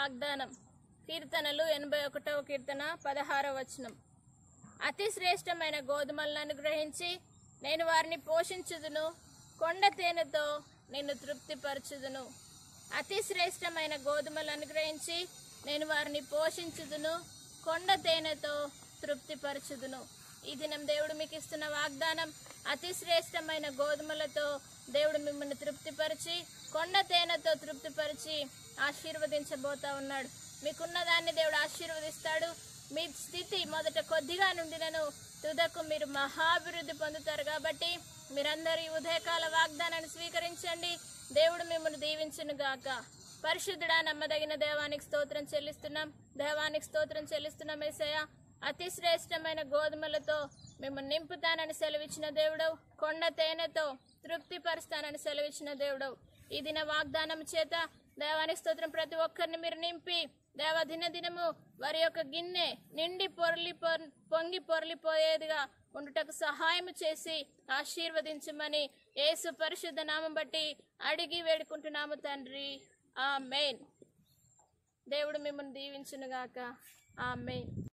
వాగ్దానం కీర్తనలు ఎనభై ఒకటవ కీర్తన పదహారవ వచనం అతి శ్రేష్టమైన గోధుమలను అనుగ్రహించి నేను వారిని పోషించుదును కొండ తేనెతో నిన్ను తృప్తిపరచుదును అతి శ్రేష్టమైన గోధుమలు అనుగ్రహించి నేను వారిని పోషించుదును కొండ తేనెతో తృప్తిపరచుదును ఈ దినం దేవుడు మీకు ఇస్తున్న వాగ్దానం అతి శ్రేష్టమైన గోధుమలతో దేవుడు మిమ్మల్ని తృప్తిపరిచి కొండ తేనెతో తృప్తిపరిచి ఆశీర్వదించబోతా ఉన్నాడు మీకున్న దాన్ని దేవుడు ఆశీర్వదిస్తాడు మీ స్థితి మొదట కొద్దిగా నుండినను తుదకు మీరు మహాభివృద్ధి పొందుతారు కాబట్టి మీరందరూ ఈ ఉదయకాల వాగ్దానాన్ని స్వీకరించండి దేవుడు మిమ్మల్ని దీవించును గాక పరిశుద్ధుడా నమ్మదగిన దేవానికి స్తోత్రం చెల్లిస్తున్నాం దేవానికి స్తోత్రం చెల్లిస్తున్నాం ఏసయ్య అతి శ్రేష్టమైన గోధుమలతో మిమ్మల్ని నింపుతానని సెలవిచ్చిన దేవుడవు కొండ తేనెతో తృప్తిపరుస్తానని సెలవిచ్చిన దేవుడవు ఈ దిన వాగ్దానం చేత దేవానికి స్తోత్రం ప్రతి ఒక్కరిని మీరు నింపి దేవ దిన దినము వారి యొక్క గిన్నె నిండి పొరలి పొర్- పొంగి పొరలిపోయేదిగా ఉండుటకు సహాయం చేసి ఆశీర్వదించమని యేసు పరిశుద్ధ నామం బట్టి అడిగి వేడుకుంటున్నాము తండ్రి ఆ దేవుడు మిమ్మల్ని దీవించునుగాక ఆ